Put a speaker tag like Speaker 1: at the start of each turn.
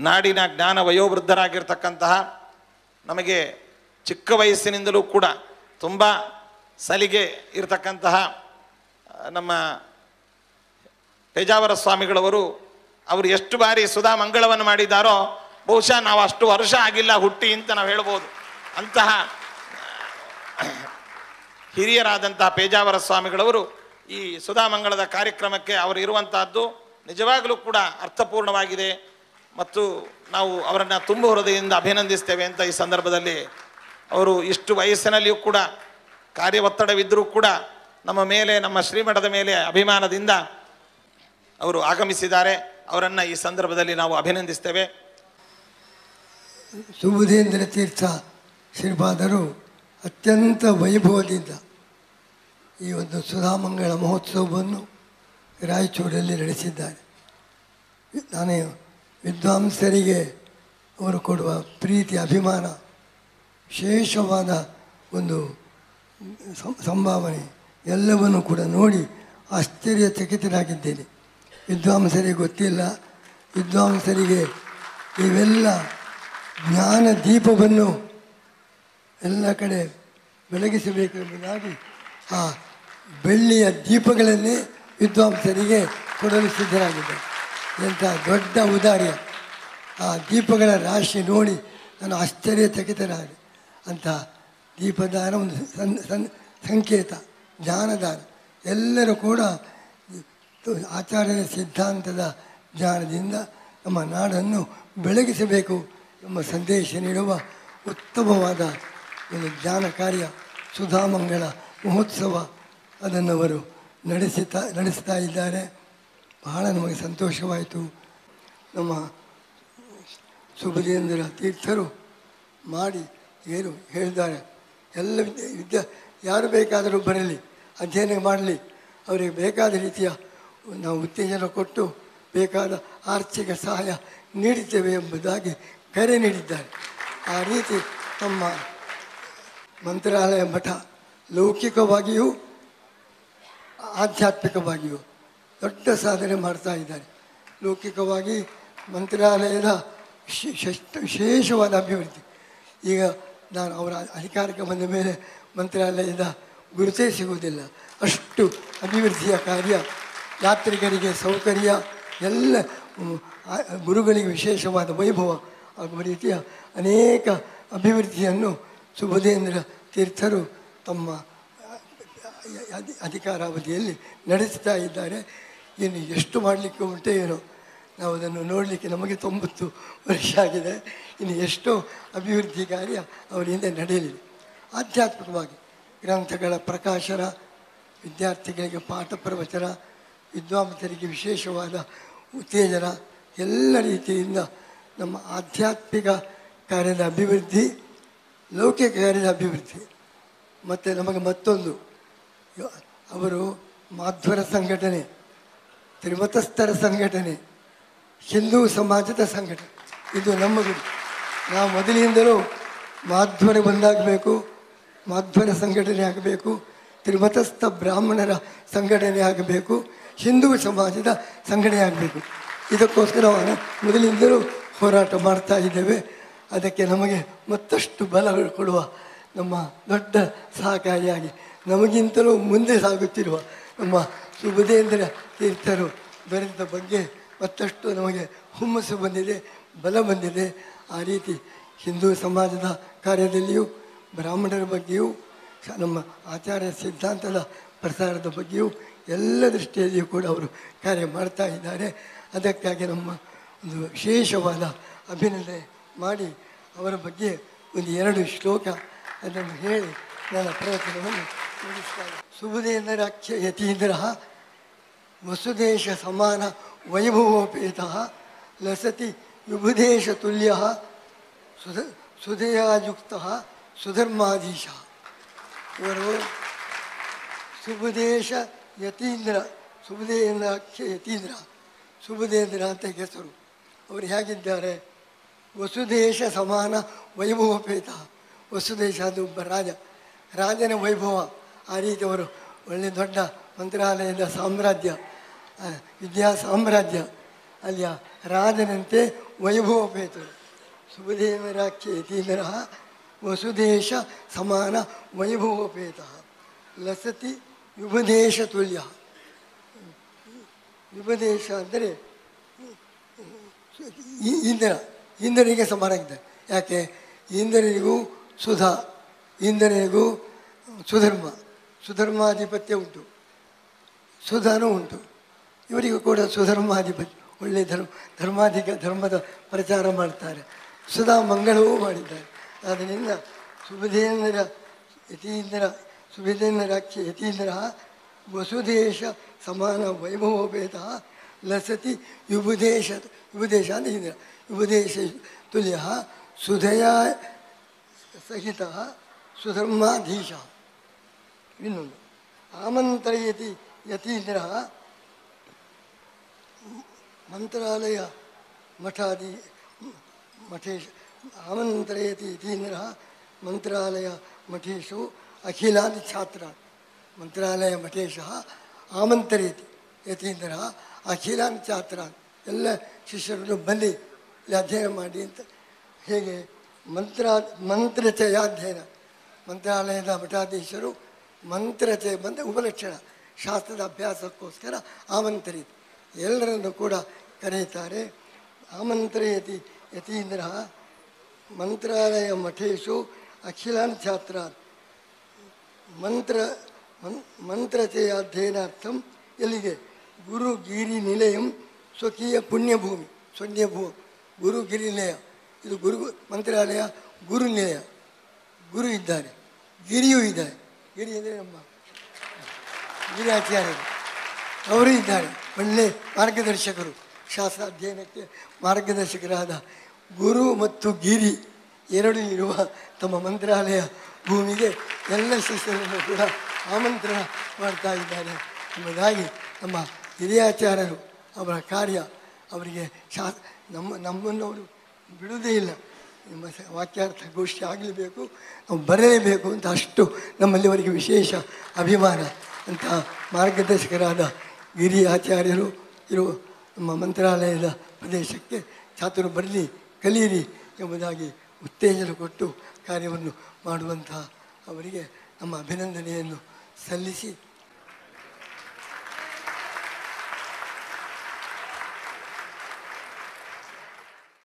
Speaker 1: ನಾಡಿನ ಜ್ಞಾನ ವಯೋವೃದ್ಧರಾಗಿರ್ತಕ್ಕಂತಹ ನಮಗೆ ಚಿಕ್ಕ ವಯಸ್ಸಿನಿಂದಲೂ ಕೂಡ ತುಂಬ ಸಲಿಗೆ ಇರತಕ್ಕಂತಹ ಆ, ನಮ್ಮ ಪೇಜಾವರ ಸ್ವಾಮಿಗಳವರು ಅವರು ಎಷ್ಟು ಬಾರಿ ಸುಧಾ ಮಂಗಳವನ್ನು ಮಾಡಿದ್ದಾರೋ ಬಹುಶಃ ನಾವು ಅಷ್ಟು ವರ್ಷ ಆಗಿಲ್ಲ ಹುಟ್ಟಿ ಅಂತ ನಾವು ಹೇಳ್ಬೋದು ಅಂತಹ ಹಿರಿಯರಾದಂತಹ ಪೇಜಾವರ ಸ್ವಾಮಿಗಳವರು ಈ ಸುಧಾಮಂಗಳದ ಕಾರ್ಯಕ್ರಮಕ್ಕೆ ಅವರು ಇರುವಂತಹದ್ದು ನಿಜವಾಗಲೂ ಕೂಡ ಅರ್ಥಪೂರ್ಣವಾಗಿದೆ ಮತ್ತು ನಾವು ಅವರನ್ನು ತುಂಬ ಹೃದಯದಿಂದ ಅಭಿನಂದಿಸ್ತೇವೆ ಅಂತ ಈ ಸಂದರ್ಭದಲ್ಲಿ ಅವರು ಇಷ್ಟು ವಯಸ್ಸಿನಲ್ಲಿಯೂ ಕೂಡ ಕಾರ್ಯ ಒತ್ತಡವಿದ್ದರೂ ಕೂಡ ನಮ್ಮ ಮೇಲೆ ನಮ್ಮ ಶ್ರೀಮಠದ ಮೇಲೆ ಅಭಿಮಾನದಿಂದ ಅವರು ಆಗಮಿಸಿದ್ದಾರೆ ಅವರನ್ನು ಈ ಸಂದರ್ಭದಲ್ಲಿ ನಾವು ಅಭಿನಂದಿಸ್ತೇವೆ
Speaker 2: ಸುಬುಧೇಂದ್ರ ತೀರ್ಥ ಶ್ರೀಪಾದರು ಅತ್ಯಂತ ವೈಭವದಿಂದ ಈ ಒಂದು ಸುಧಾಮಂಗಳ ಮಹೋತ್ಸವವನ್ನು ರಾಯಚೂರಲ್ಲಿ ನಡೆಸಿದ್ದಾರೆ ನಾನೇ ವಿದ್ವಾಂಸರಿಗೆ ಅವರು ಕೊಡುವ ಪ್ರೀತಿ ಅಭಿಮಾನ ವಿಶೇಷವಾದ ಒಂದು ಸಂ- ಸಂಭಾವನೆ ಎಲ್ಲವನ್ನು ಕೂಡ ನೋಡಿ ಆಶ್ಚರ್ಯಚಕಿತನಾಗಿದ್ದೇನೆ ವಿದ್ವಾಂಸರಿಗೆ ಗೊತ್ತಿಲ್ಲ ವಿದ್ವಾಂಸರಿಗೆ ಇವೆಲ್ಲ ಜ್ಞಾನ ದೀಪವನ್ನು ಎಲ್ಲ ಕಡೆ ಬೆಳಗಿಸಬೇಕೆಂಬುದಾಗಿ ಆ ಬೆಳ್ಳಿಯ ದೀಪಗಳನ್ನೇ ವಿದ್ವಾಂಸರಿಗೆ ಕೊಡಲು ಸಿದ್ಧರಾಗಿದ್ದಾರೆ ಎಂಥ ದೊಡ್ಡ ಉದಾರ್ಯ ಆ ದೀಪಗಳ ರಾಶಿ ನೋಡಿ ನಾನು ಆಶ್ಚರ್ಯಚಕಿತನಾದೆ ಅಂಥ ದೀಪದಾನ ಒಂದು ಸನ್ ಸನ್ ಸಂಕೇತ ಜ್ಞಾನದಾನ ಎಲ್ಲರೂ ಕೂಡ ಆಚಾರ್ಯರ ಸಿದ್ಧಾಂತದ ಜ್ಞಾನದಿಂದ ನಮ್ಮ ನಾಡನ್ನು ಬೆಳಗಿಸಬೇಕು ಎಂಬ ಸಂದೇಶ ನೀಡುವ ಉತ್ತಮವಾದ ಒಂದು ಜ್ಞಾನ ಕಾರ್ಯ ಸುಧಾಮಂಗಳ ಮಹೋತ್ಸವ ಅದನ್ನು ಅವರು ನಡೆಸುತ್ತಾ ನಡೆಸ್ತಾ ಇದ್ದಾರೆ ಬಹಳ ನಮಗೆ ಸಂತೋಷವಾಯಿತು ನಮ್ಮ ಸುಬುಧೇಂದ್ರ ತೀರ್ಥರು ಮಾಡಿ ಏನು ಹೇಳಿದ್ದಾರೆ ಎಲ್ಲ ವಿದ್ಯೆ ವಿದ್ಯಾ ಯಾರು ಬೇಕಾದರೂ ಬರಲಿ ಅಧ್ಯಯನ ಮಾಡಲಿ ಅವರಿಗೆ ಬೇಕಾದ ರೀತಿಯ ನಾವು ಉತ್ತೇಜನ ಕೊಟ್ಟು ಬೇಕಾದ ಆರ್ಥಿಕ ಸಹಾಯ ನೀಡುತ್ತೇವೆ ಎಂಬುದಾಗಿ ಕರೆ ನೀಡಿದ್ದಾರೆ ಆ ರೀತಿ ನಮ್ಮ ಮಂತ್ರಾಲಯ ಮಠ ಲೌಕಿಕವಾಗಿಯೂ ಆಧ್ಯಾತ್ಮಿಕವಾಗಿಯೂ ದೊಡ್ಡ ಸಾಧನೆ ಮಾಡ್ತಾ ಇದ್ದಾರೆ ಲೌಕಿಕವಾಗಿ ಮಂತ್ರಾಲಯದ ವಿಶೇ- ಶೇಷ- ವಿಶೇಷವಾದ ಅಭಿವೃದ್ಧಿ ಈಗ ನಾನು ಅವರ ಅಧಿಕಾರಕ್ಕೆ ಬಂದ ಮೇಲೆ ಮಂತ್ರಾಲಯದ ಗುರುತೇ ಸಿಗುವುದಿಲ್ಲ ಅಷ್ಟು ಅಭಿವೃದ್ಧಿಯ ಕಾರ್ಯ ಯಾತ್ರಿಕರಿಗೆ ಸೌಕರ್ಯ ಎಲ್ಲ ಹ್ಮ್, ಆ ಗುರುಗಳಿಗೆ ವಿಶೇಷವಾದ ವೈಭವ ಆಗುವ ರೀತಿಯ ಅನೇಕ ಅಭಿವೃದ್ಧಿಯನ್ನು ಸುಬುಧೇಂದ್ರ ತೀರ್ಥರು ತಮ್ಮ ಅಧಿ- ಅಧಿಕಾರಾವಧಿಯಲ್ಲಿ ನಡೆಸ್ತಾ ಇದ್ದಾರೆ ಇನ್ನು ಎಷ್ಟು ಮಾಡಲಿಕ್ಕೆ ಉಂಟೆ ಏನೋ ನಾವು ಅದನ್ನು ನೋಡಲಿಕ್ಕೆ ನಮಗೆ ತೊಂಬತ್ತು ವರ್ಷ ಆಗಿದೆ ಇನ್ನು ಎಷ್ಟೋ ಅಭಿವೃದ್ಧಿ ಕಾರ್ಯ ಅವರಿಂದ ನಡೆಯಲಿದೆ ಆಧ್ಯಾತ್ಮಿಕವಾಗಿ ಗ್ರಂಥಗಳ ಪ್ರಕಾಶನ ವಿದ್ಯಾರ್ಥಿಗಳಿಗೆ ಪಾಠ ಪ್ರವಚನ ವಿದ್ವಾಂಸರಿಗೆ ವಿಶೇಷವಾದ ಉತ್ತೇಜನ ಎಲ್ಲ ರೀತಿಯಿಂದ ನಮ್ಮ ಆಧ್ಯಾತ್ಮಿಕ ಕಾರ್ಯದ ಅಭಿವೃದ್ಧಿ ಲೌಕಿಕ ಕಾರ್ಯದ ಅಭಿವೃದ್ಧಿ ಮತ್ತು ನಮಗೆ ಮತ್ತೊಂದು ಇವ- ಅವರು ಮಾಧ್ವರ ಸಂಘಟನೆ ತ್ರಿಮತಸ್ಥರ ಸಂಘಟನೆ ಹಿಂದೂ ಸಮಾಜದ ಸಂಘಟನೆ ಇದು ನಮ್ಮ ಗುರಿ ನಾವು ಮೊದಲಿನಿಂದಲೂ ಮಾಧ್ವರ ಬಂದಾಗಬೇಕು ಮಾಧ್ವರ ಸಂಘಟನೆ ಆಗಬೇಕು ತ್ರಿಮತಸ್ಥ ಬ್ರಾಹ್ಮಣರ ಸಂಘಟನೆ ಆಗಬೇಕು ಹಿಂದೂ ಸಮಾಜದ ಸಂಘಟನೆ ಆಗಬೇಕು ಇದಕ್ಕೋಸ್ಕರ ನಾವು ಮೊದಲಿಂದಲೂ ಹೋರಾಟ ಮಾಡ್ತಾ ಇದ್ದೇವೆ ಅದಕ್ಕೆ ನಮಗೆ ಮತ್ತಷ್ಟು ಬಲ ಕೊಡುವ ನಮ್ಮ ದೊಡ್ಡ ಸಹಕಾರಿಯಾಗಿ ನಮಗಿಂತಲೂ ಮುಂದೆ ಸಾಗುತ್ತಿರುವ ನಮ್ಮ ಸುಬುಧೇಂದ್ರ ತೀರ್ಥರು ದೊರೆತ ಬಗ್ಗೆ ಮತ್ತಷ್ಟು ನಮಗೆ ಹುಮ್ಮಸ್ಸು ಬಂದಿದೆ ಬಲ ಬಂದಿದೆ ಆ ರೀತಿ ಹಿಂದೂ ಸಮಾಜದ ಕಾರ್ಯದಲ್ಲಿಯೂ ಬ್ರಾಹ್ಮಣರ ಬಗ್ಗೆಯೂ ಸ- ನಮ್ಮ ಆಚಾರ್ಯ ಸಿದ್ಧಾಂತದ ಪ್ರಸಾರದ ಬಗ್ಗೆಯೂ ಎಲ್ಲ ದೃಷ್ಟಿಯಲ್ಲಿಯೂ ಕೂಡ ಅವರು ಕಾರ್ಯ ಮಾಡ್ತಾ ಇದ್ದಾರೆ ಅದಕ್ಕಾಗಿ ನಮ್ಮ ಒಂದು ವಿಶೇಷವಾದ ಅಭಿನಂದನೆ ಮಾಡಿ ಅವರ ಬಗ್ಗೆ ಒಂದು ಎರಡು ಶ್ಲೋಕ ಅದನ್ನು ಹೇಳಿ ನನ್ನ ಪ್ರವಚನವನ್ನು ಮುಗಿಸ್ತಾ ಇದ್ದೇನೆ. ಸುಬುಧೇಂದ್ರಾಖ್ಯ ಯತೀಂದ್ರ ವಸುದೇಶ ಸಮಾನ ವೈಭವೋಪೇತ ಲಸತಿ ವಿಬುಧೇಶ ತುಲ್ಯ ಸುಧ ಸುಧೆಯಾಯುಕ್ತ ಸುಧರ್ಮಾಧೀಶ ಇವರು ಸುಬುಧೇಶ ಯತೀಂದ್ರ ಸುಬುಧೇಂದ್ರಾಖ್ಯ ಯತೀಂದ್ರ ಸುಬುಧೇಂದ್ರ ಅಂತ ಹೆಸರು ಅವರು ಹೇಗಿದ್ದಾರೆ ವಸುದೇಶ ಸಮಾನ ವೈಭವೋಪೇತ ವಸುದೇಶ ಅದು ಒಬ್ಬ ರಾಜ ರಾಜನ ವೈಭವ ಆ ರೀತಿ ಅವರು ಒಳ್ಳೆ ದೊಡ್ಡ ಮಂತ್ರಾಲಯದ ಸಾಮ್ರಾಜ್ಯ ಆ, ವಿದ್ಯಾ ಸಾಮ್ರಾಜ್ಯ ಅಲ್ಲಿಯ ರಾಜನಂತೆ ವೈಭವಪೇತರು ಸುಬುಧೇವರಾಖ್ಯ ಯತೀಂದ್ರ ವಸುದೇಶ ಸಮಾನ ವೈಭವೋಪೇತ ಲಸತಿ ಯುವದೇಶ ತುಲ್ಯ ಯುವದೇಶ ಅಂದರೆ ಈ- ಇಂದ್ರ ಇಂದ್ರನಿಗೆ ಸಮಾನ ಇದ್ದಾರೆ ಯಾಕೆ ಇಂದ್ರನಿಗೂ ಸುಧಾ ಇಂದ್ರನಿಗೂ ಸುಧರ್ಮ ಸುಧರ್ಮಾಧಿಪತ್ಯ ಉಂಟು ಸುಧಾನೂ ಉಂಟು ಇವರಿಗೂ ಕೂಡ ಸುಧರ್ಮಾಧಿಪತಿ ಒಳ್ಳೆಯ ಧರ್ಮ ಧರ್ಮಾಧಿಕ ಧರ್ಮದ ಪ್ರಚಾರ ಮಾಡ್ತಾರೆ ಸುಧಾ ಮಂಗಳವೂ ಮಾಡಿದ್ದಾರೆ ಆದ್ದರಿಂದ ಸುಬುಧೇಂದ್ರ ಯತೀಂದ್ರ ಸುಬುಧೇಂದ್ರಾಖ್ಯ ಯತೀಂದ್ರ ವಸುದೇಶ ಸಮಾನ ವೈಭವೋಪೇತ ಲಸತಿ ಯುಬುದೇಶ ಯುಬುದೇಶ ಅಂದರೆ ಇಂದ್ರ ಯುಬುದೇಶ ತುಲ್ಯ ಸುಧಯ ಸಹಿತ ಸುಧರ್ಮಾಧೀಶ ಇನ್ನೊಂದು ಆಮಂತ್ರಯತಿ ಯತೀಂದ್ರ ಮಂತ್ರಾಲಯ ಮಠಾದಿ ಮಠೇಶ್ ಆಮಂತ್ರಯತಿ ಯತೀಂದ್ರ ಮಂತ್ರಾಲಯ ಮಠೇಶು ಅಖಿಲಾದಿ ಛಾತ್ರ ಮಂತ್ರಾಲಯ ಮಠೇಶ ಆಮಂತ್ರಯತಿ ಯತೀಂದ್ರ ಅಖಿಲಾನ್ ಛಾತ್ರ ಎಲ್ಲ ಶಿಷ್ಯರನ್ನು ಬನ್ನಿ ಇಲ್ಲಿ ಅಧ್ಯಯನ ಮಾಡಿ ಅಂತ ಹೇಗೆ ಮಂತ್ರ ಮಂತ್ರಚಯಾಧ್ಯಯನ ಮಂತ್ರಾಲಯದ ಮಠಾಧೀಶರು ಮಂತ್ರಚಯ ಬಂದ ಉಪಲಕ್ಷಣ ಶಾಸ್ತ್ರದ ಅಭ್ಯಾಸಕ್ಕೋಸ್ಕರ ಆಮಂತ್ರಿತ ಎಲ್ಲರನ್ನು ಕೂಡ ಕರೆಯುತ್ತಾರೆ ಆಮಂತ್ರಯತಿ ಯತೀಂದ್ರ ಮಂತ್ರಾಲಯ ಮಠೇಶು ಅಖಿಲಾನ್ ಛಾತ್ರ ಮಂತ್ರ ಮನ್ ಮಂತ್ರಚಯಾಧ್ಯಯನಾರ್ಥಂ ಎಲ್ಲಿಗೆ ಗುರುಗಿರಿ ನಿಲಯಂ ಸ್ವಕೀಯ ಪುಣ್ಯಭೂಮಿ ಸ್ವನ್ಯಭೂ ಗುರುಗಿರಿ ನಿಲಯ ಇದು ಗುರು ಮಂತ್ರಾಲಯ ಗುರು ನಿಲಯ ಗುರು ಇದ್ದಾರೆ ಗಿರಿಯೂ ಇದ್ದಾರೆ ಗಿರಿ ಅಂದರೆ ನಮ್ಮ ಗಿರಿಯಾಚಾರ್ಯರು ಅವರು ಇದ್ದಾರೆ ಒಳ್ಳೆ ಮಾರ್ಗದರ್ಶಕರು ಶಾಸ್ತ್ರ ಅಧ್ಯಯನಕ್ಕೆ ಮಾರ್ಗದರ್ಶಕರಾದ ಗುರು ಮತ್ತು ಗಿರಿ ಎರಡು ಇರುವ ತಮ್ಮ ಮಂತ್ರಾಲಯ ಭೂಮಿಗೆ ಎಲ್ಲ ಶಿಷ್ಯರನ್ನು ಕೂಡ ಆಮಂತ್ರಣ ಮಾಡ್ತಾ ಇದ್ದಾರೆ ಎಂಬುದಾಗಿ ನಮ್ಮ ಹಿರಿಯಾಚಾರ್ಯರು ಅವರ ಕಾರ್ಯ ಅವರಿಗೆ ಶಾ ನಮ್ಮ ನಮ್ಮನ್ನು ಅವರು ಬಿಡುವುದೇ ಇಲ್ಲ ನಿಮ್ಮ ಸ- ವಾಕ್ಯಾರ್ಥ ಗೋಷ್ಠಿ ಆಗಲೇಬೇಕು ನಾವು ಬರಲೇಬೇಕು ಅಂತ ಅಷ್ಟು ನಮ್ಮಲ್ಲಿ ಅವರಿಗೆ ವಿಶೇಷ ಅಭಿಮಾನ ಅಂತ ಮಾರ್ಗದರ್ಶಕರಾದ ಗಿರಿ ಆಚಾರ್ಯರು ಇರುವ ನಮ್ಮ ಮಂತ್ರಾಲಯದ ಪ್ರದೇಶಕ್ಕೆ ಛಾತ್ರರು ಬರಲಿ ಕಲಿಯಿರಿ ಎಂಬುದಾಗಿ ಉತ್ತೇಜನ ಕೊಟ್ಟು ಕಾರ್ಯವನ್ನು ಮಾಡುವಂತಹ ಅವರಿಗೆ ನಮ್ಮ ಅಭಿನಂದನೆಯನ್ನು ಸಲ್ಲಿಸಿ